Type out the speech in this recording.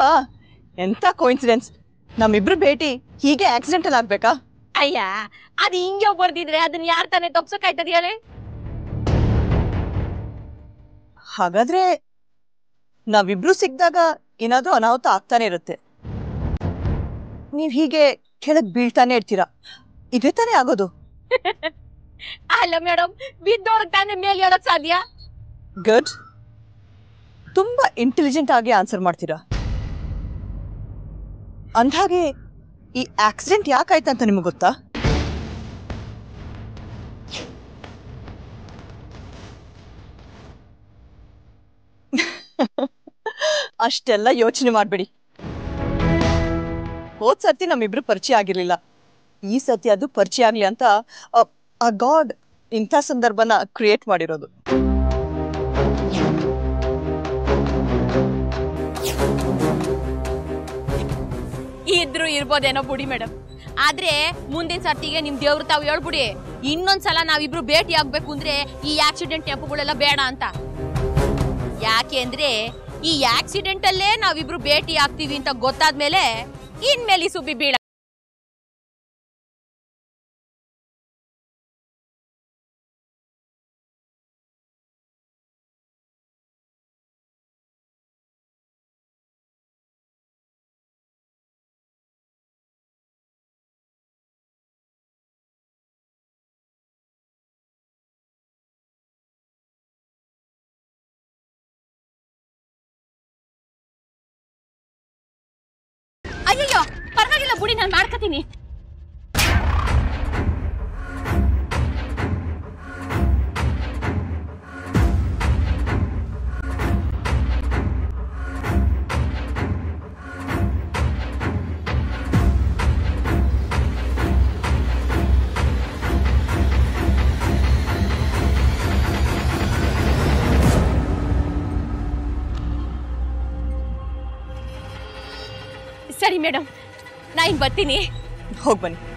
ಅಲ್ವಾ ಎಂತ ಕೋಇನ್ಸಿಡೆನ್ಸ್ ನಮ್ಮಿಬ್ರು ಭೇಟಿ ಹೀಗೆ ಆಕ್ಸಿಡೆಂಟಲ್ ಆಗ್ಬೇಕಾ ಅಯ್ಯ ಅದು ಹಿಂಗೆ ಬರ್ದಿದ್ರೆ ಅದನ್ನ ಯಾರ್ ತಾನೇ ತಪ್ಸಕ್ಕಾಯ್ತದ ಹೇಳಿ ಹಾಗಾದ್ರೆ ನಾವಿಬ್ರು ಸಿಕ್ಕಿದಾಗ ಏನಾದ್ರೂ ಅನಾಹುತ ಆಗ್ತಾನೆ ಇರುತ್ತೆ ನೀವ್ ಹೀಗೆ ಕೆಳಗ್ ಬೀಳ್ತಾನೆ ಇರ್ತೀರಾ ಇದೇ ತಾನೇ ಆಗೋದು ಅಲ್ಲ ಮೇಡಮ್ ಬಿದ್ದವ್ರಿಗೆ ತಾನೇ ಮೇಲೆ ಹೇಳಕ್ ಸಾಧ್ಯ ಗುಡ್ ತುಂಬಾ ಇಂಟೆಲಿಜೆಂಟ್ ಆಗಿ ಆನ್ಸರ್ ಮಾಡ್ತೀರಾ ಅಂದ್ಹಾಗೆ ಈ ಆಕ್ಸಿಡೆಂಟ್ ಯಾಕಾಯ್ತಂತ ನಿಮ್ಗೆ ಗೊತ್ತಾ ಅಷ್ಟೆಲ್ಲ ಯೋಚನೆ ಮಾಡ್ಬೇಡಿ ಹೋದ್ ಸರ್ತಿ ನಮ್ಮಿಬ್ರು ಪರಿಚಯ ಆಗಿರ್ಲಿಲ್ಲ ಈ ಸತಿ ಅದು ಪರಿಚಯ ಆಗ್ಲಿ ಅಂತ ಅ- ಆ ಗಾಡ್ ಇಂಥ ಸಂದರ್ಭನ ಕ್ರಿಯೇಟ್ ಮಾಡಿರೋದು ಇದ್ರು ಇರ್ಬೋದೇನೋ ಬುಡಿ ಮೇಡಮ್ ಆದ್ರೆ ಮುಂದಿನ ಸರ್ತಿಗೆ ನಿಮ್ ದೇವ್ರು ತಾವು ಹೇಳ್ಬಿಡಿ ಇನ್ನೊಂದ್ಸಲ ನಾವಿಬ್ರು ಭೇಟಿ ಆಗ್ಬೇಕು ಅಂದ್ರೆ ಈ ಆಕ್ಸಿಡೆಂಟ್ ನೆಪಗಳೆಲ್ಲ ಬೇಡ ಅಂತ ಯಾಕೆ ಅಂದ್ರೆ ಈ ಆಕ್ಸಿಡೆಂಟ್ ಅಲ್ಲೇ ನಾವಿಬ್ರು ಭೇಟಿ ಆಗ್ತೀವಿ ಅಂತ ಗೊತ್ತಾದ್ಮೇಲೆ ಇನ್ಮೇಲೆ ಈ ಸುಬ್ಬಿ ಬೀಳ ಅಯ್ಯಯ್ಯೋ ಪರವಾಗಿಲ್ಲ ಬುಡಿ ನಾನು ಮಾಡ್ಕತೀನಿ ಸರಿ ಮೇಡಮ್ ನಾ ಇನ್ ಬರ್ತೀನಿ ಹೋಗ್ ಬನ್ನಿ